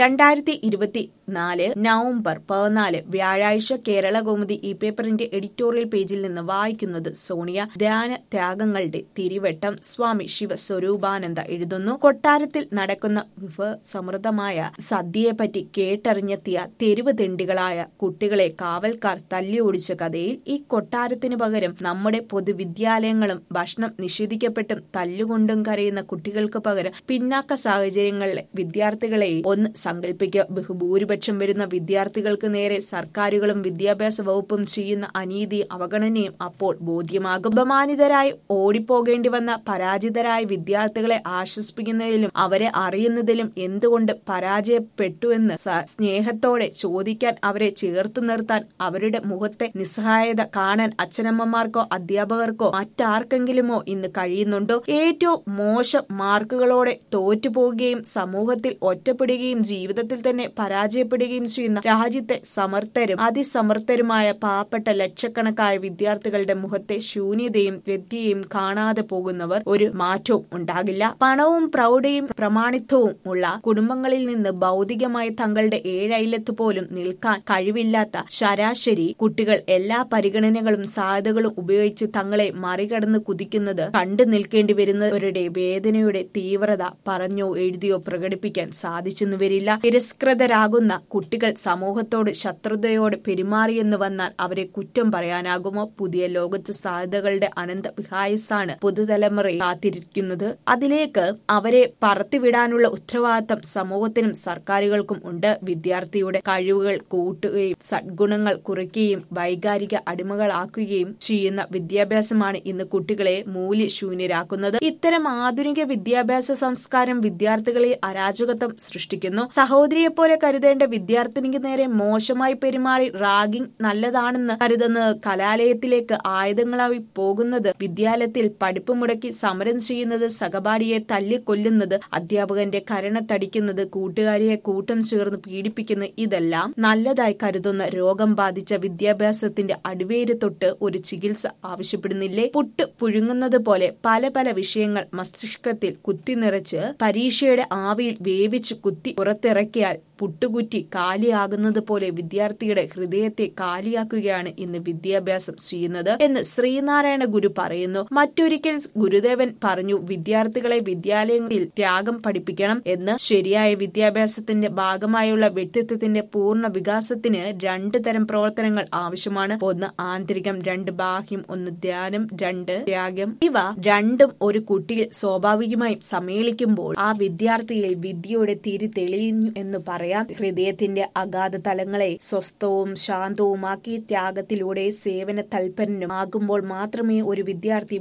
രണ്ടായിരത്തി ഇരുപത്തി നാല് നവംബർ പതിനാല് വ്യാഴാഴ്ച കേരള കൗമുദി ഈ പേപ്പറിന്റെ എഡിറ്റോറിയൽ പേജിൽ നിന്ന് വായിക്കുന്നത് സോണിയ ധ്യാന ത്യാഗങ്ങളുടെ തിരിവട്ടം സ്വാമി ശിവസ്വരൂപാനന്ദ എഴുതുന്നു കൊട്ടാരത്തിൽ നടക്കുന്ന വിഭവസമൃദ്ധമായ സദ്യയെപ്പറ്റി കേട്ടറിഞ്ഞെത്തിയ തെരുവ് തെണ്ടികളായ കുട്ടികളെ കാവൽക്കാർ തല്ലിയോടിച്ച കഥയിൽ ഈ കൊട്ടാരത്തിന് പകരം നമ്മുടെ പൊതുവിദ്യാലയങ്ങളും ഭക്ഷണം നിഷേധിക്കപ്പെട്ടും തല്ലുകൊണ്ടും കരയുന്ന കുട്ടികൾക്ക് പകരം പിന്നാക്ക സാഹചര്യങ്ങളിലെ വിദ്യാർത്ഥികളെ ഒന്ന് സങ്കല്പിക്കുക ബഹുഭൂരിപക്ഷം വരുന്ന വിദ്യാർത്ഥികൾക്ക് നേരെ സർക്കാരുകളും വിദ്യാഭ്യാസ വകുപ്പും ചെയ്യുന്ന അനീതിയും അവഗണനയും അപ്പോൾ ബോധ്യമാകും ബഹുമാനിതരായി ഓടിപ്പോകേണ്ടി വന്ന പരാജിതരായ വിദ്യാർത്ഥികളെ ആശ്വസിപ്പിക്കുന്നതിലും അവരെ അറിയുന്നതിലും എന്തുകൊണ്ട് പരാജയപ്പെട്ടുവെന്ന് സ- സ്നേഹത്തോടെ ചോദിക്കാൻ അവരെ ചേർത്തു നിർത്താൻ അവരുടെ മുഖത്തെ നിസ്സഹായത കാണാൻ അച്ഛനമ്മമാർക്കോ അധ്യാപകർക്കോ മറ്റാർക്കെങ്കിലുമോ ഇന്ന് കഴിയുന്നുണ്ടോ ഏറ്റവും മോശം മാർക്കുകളോടെ തോറ്റുപോകുകയും സമൂഹത്തിൽ ഒറ്റപ്പെടുകയും ജീവിതത്തിൽ തന്നെ പരാജയപ്പെടുകയും ചെയ്യുന്ന രാജ്യത്തെ സമർത്ഥരും അതിസമർത്ഥരുമായ പാവപ്പെട്ട ലക്ഷക്കണക്കായ വിദ്യാർത്ഥികളുടെ മുഖത്തെ ശൂന്യതയും വ്യക്തിയെയും കാണാതെ പോകുന്നവർ ഒരു മാറ്റവും ഉണ്ടാകില്ല പണവും പ്രൗഢയും പ്രമാണിത്വവും ഉള്ള കുടുംബങ്ങളിൽ നിന്ന് ഭൗതികമായി തങ്ങളുടെ ഏഴൈലത്ത് പോലും നിൽക്കാൻ കഴിവില്ലാത്ത ശരാശരി കുട്ടികൾ എല്ലാ പരിഗണനകളും സാധ്യതകളും ഉപയോഗിച്ച് തങ്ങളെ മറികടന്ന് കുതിക്കുന്നത് കണ്ടു നിൽക്കേണ്ടി വരുന്നവരുടെ വേദനയുടെ തീവ്രത പറഞ്ഞോ എഴുതിയോ പ്രകടിപ്പിക്കാൻ സാധിച്ചെന്നു വരില്ല തിരസ്കൃതരാകുന്ന കുട്ടികൾ സമൂഹത്തോട് ശത്രുതയോട് പെരുമാറിയെന്ന് വന്നാൽ അവരെ കുറ്റം പറയാനാകുമോ പുതിയ ലോകത്ത് സാധ്യതകളുടെ അനന്ത വിഹായസാണ് പുതുതലമുറയെ കാത്തിരിക്കുന്നത് അതിലേക്ക് അവരെ പറത്തിവിടാനുള്ള ഉത്തരവാദിത്തം സമൂഹത്തിനും സർക്കാരുകൾക്കും ഉണ്ട് വിദ്യാർത്ഥിയുടെ കഴിവുകൾ കൂട്ടുകയും സദ്ഗുണങ്ങൾ കുറയ്ക്കുകയും വൈകാരിക അടിമകളാക്കുകയും ചെയ്യുന്ന വിദ്യാഭ്യാസമാണ് ഇന്ന് കുട്ടികളെ മൂല്യശൂന്യരാക്കുന്നത് ഇത്തരം ആധുനിക വിദ്യാഭ്യാസ സംസ്കാരം വിദ്യാർത്ഥികളിൽ അരാജകത്വം സൃഷ്ടിക്കുന്നു സഹോദരിയെ പോലെ കരുതേണ്ട വിദ്യാർത്ഥിനിക്ക് നേരെ മോശമായി പെരുമാറി റാഗിംഗ് നല്ലതാണെന്ന് കരുതുന്നത് കലാലയത്തിലേക്ക് ആയുധങ്ങളായി പോകുന്നത് വിദ്യാലയത്തിൽ പഠിപ്പ് മുടക്കി സമരം ചെയ്യുന്നത് സഹപാഠിയെ തല്ലിക്കൊല്ലുന്നത് അധ്യാപകന്റെ കരണത്തടിക്കുന്നത് കൂട്ടുകാരിയെ കൂട്ടം ചേർന്ന് പീഡിപ്പിക്കുന്നത് ഇതെല്ലാം നല്ലതായി കരുതുന്ന രോഗം ബാധിച്ച വിദ്യാഭ്യാസത്തിന്റെ അടിവേര് തൊട്ട് ഒരു ചികിത്സ ആവശ്യപ്പെടുന്നില്ലേ പുട്ട് പുഴുങ്ങുന്നത് പോലെ പല പല വിഷയങ്ങൾ മസ്തിഷ്കത്തിൽ കുത്തി നിറച്ച് പരീക്ഷയുടെ ആവിയിൽ വേവിച്ച് കുത്തി പുറത്തിറക്കിയാൽ പുട്ടുകുറ്റി കാലിയാകുന്നത് പോലെ വിദ്യാർത്ഥിയുടെ ഹൃദയത്തെ കാലിയാക്കുകയാണ് ഇന്ന് വിദ്യാഭ്യാസം ചെയ്യുന്നത് എന്ന് ശ്രീനാരായണ ഗുരു പറയുന്നു മറ്റൊരിക്കൽ ഗുരുദേവൻ പറഞ്ഞു വിദ്യാർത്ഥികളെ വിദ്യാലയങ്ങളിൽ ത്യാഗം പഠിപ്പിക്കണം എന്ന് ശരിയായ വിദ്യാഭ്യാസത്തിന്റെ ഭാഗമായുള്ള വ്യക്തിത്വത്തിന്റെ പൂർണ്ണ വികാസത്തിന് രണ്ട് തരം പ്രവർത്തനങ്ങൾ ആവശ്യമാണ് ഒന്ന് ആന്തരികം രണ്ട് ബാഹ്യം ഒന്ന് ധ്യാനം രണ്ട് ത്യാഗം ഇവ രണ്ടും ഒരു കുട്ടിയിൽ സ്വാഭാവികമായും സമ്മേളിക്കുമ്പോൾ ആ വിദ്യാർത്ഥിയിൽ വിദ്യയുടെ തിരി തെളിയുന്നു എന്ന് പറയാം ഹൃദയത്തിന്റെ അഗാധ തലങ്ങളെ സ്വസ്ഥവും ശാന്തവുമാക്കി ത്യാഗത്തിലൂടെ സേവന തൽപരനും ആകുമ്പോൾ മാത്രമേ ഒരു വിദ്യാർത്ഥി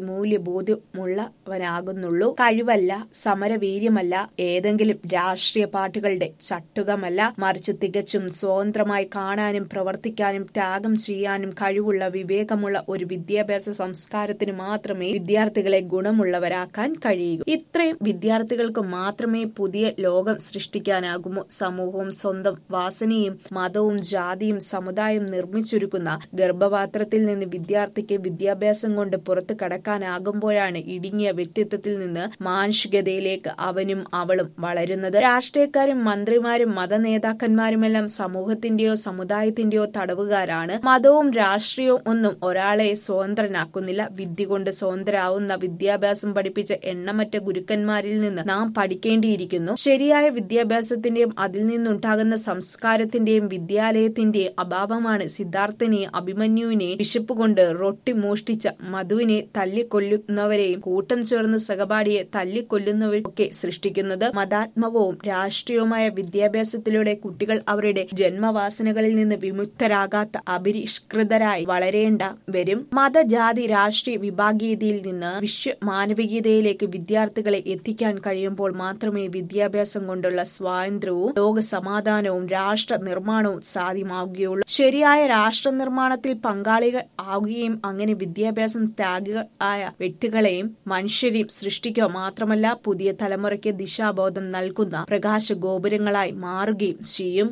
മൂല്യബോധ്യമുള്ളവനാകുന്നുള്ളൂ കഴിവല്ല സമരവീര്യമല്ല ഏതെങ്കിലും രാഷ്ട്രീയ പാർട്ടികളുടെ ചട്ടുകമല്ല മറിച്ച് തികച്ചും സ്വതന്ത്രമായി കാണാനും പ്രവർത്തിക്കാനും ത്യാഗം ചെയ്യാനും കഴിവുള്ള വിവേകമുള്ള ഒരു വിദ്യാഭ്യാസ സംസ്കാരത്തിന് മാത്രമേ വിദ്യാർത്ഥികളെ ഗുണമുള്ളവരാക്കാൻ കഴിയൂ ഇത്രയും വിദ്യാർത്ഥികൾക്ക് മാത്രമേ പുതിയ ലോകം സൃഷ്ടിക്കാനാകുമോ സമൂഹവും സ്വന്തം വാസനയും മതവും ജാതിയും സമുദായം നിർമ്മിച്ചൊരുക്കുന്ന ഗർഭപാത്രത്തിൽ നിന്ന് വിദ്യാർത്ഥിക്ക് വിദ്യാഭ്യാസം കൊണ്ട് പുറത്തു കടക്കാനാകുമ്പോഴാണ് ഇടുങ്ങിയ വ്യക്തിത്വത്തിൽ നിന്ന് മാനുഷികതയിലേക്ക് അവനും അവളും വളരുന്നത് രാഷ്ട്രീയക്കാരും മന്ത്രിമാരും മതനേതാക്കന്മാരുമെല്ലാം സമൂഹത്തിന്റെയോ സമുദായത്തിന്റെയോ തടവുകാരാണ് മതവും രാഷ്ട്രീയവും ഒന്നും ഒരാളെ സ്വതന്ത്രനാക്കുന്നില്ല വിദ്യ കൊണ്ട് സ്വതന്ത്രരാവുന്ന വിദ്യാഭ്യാസം പഠിപ്പിച്ച എണ്ണമറ്റ ഗുരുക്കന്മാരിൽ നിന്ന് നാം പഠിക്കേണ്ടിയിരിക്കുന്നു ശരിയായ വിദ്യാഭ്യാസത്തിന്റെയും അതിൽ നിന്നുണ്ടാകുന്ന സംസ്കാരത്തിന്റെയും വിദ്യാലയത്തിന്റെയും അഭാവമാണ് സിദ്ധാർത്ഥനെ അഭിമന്യുവിനെ വിശപ്പ് കൊണ്ട് റൊട്ടി മോഷ്ടിച്ച മധുവിനെ തല്ലിക്കൊല്ലുന്നവരെയും കൂട്ടം ചേർന്ന് സഹപാഠിയെ തല്ലിക്കൊല്ലുന്നവരൊക്കെ സൃഷ്ടിക്കുന്നത് മതാത്മകവും രാഷ്ട്രീയവുമായ വിദ്യാഭ്യാസത്തിലൂടെ കുട്ടികൾ അവരുടെ ജന്മവാസനകളിൽ നിന്ന് വിമുക്തരാകാത്ത അപരിഷ്കൃതരായി വളരേണ്ട വരും മതജാതി രാഷ്ട്രീയ വിഭാഗീയതയിൽ നിന്ന് വിശ്വ മാനവികതയിലേക്ക് വിദ്യാർത്ഥികളെ എത്തിക്കാൻ കഴിയുമ്പോൾ മാത്രമേ വിദ്യാഭ്യാസം കൊണ്ടുള്ള സ്വാതന്ത്ര്യവും ലോക സമാധാനവും രാഷ്ട്ര നിർമ്മാണവും സാധ്യമാവുകയുള്ളൂ ശരിയായ രാഷ്ട്ര നിർമ്മാണത്തിൽ പങ്കാളികൾ ആവുകയും അങ്ങനെ വിദ്യാഭ്യാസം ത്യാഗികൾ ആയ വ്യക്തികളെയും മനുഷ്യരെയും സൃഷ്ടിക്കുക മാത്രമല്ല പുതിയ തലമുറയ്ക്ക് ദിശാബോധം നൽകുന്ന പ്രകാശ ഗോപുരങ്ങളായി മാറുകയും ചെയ്യും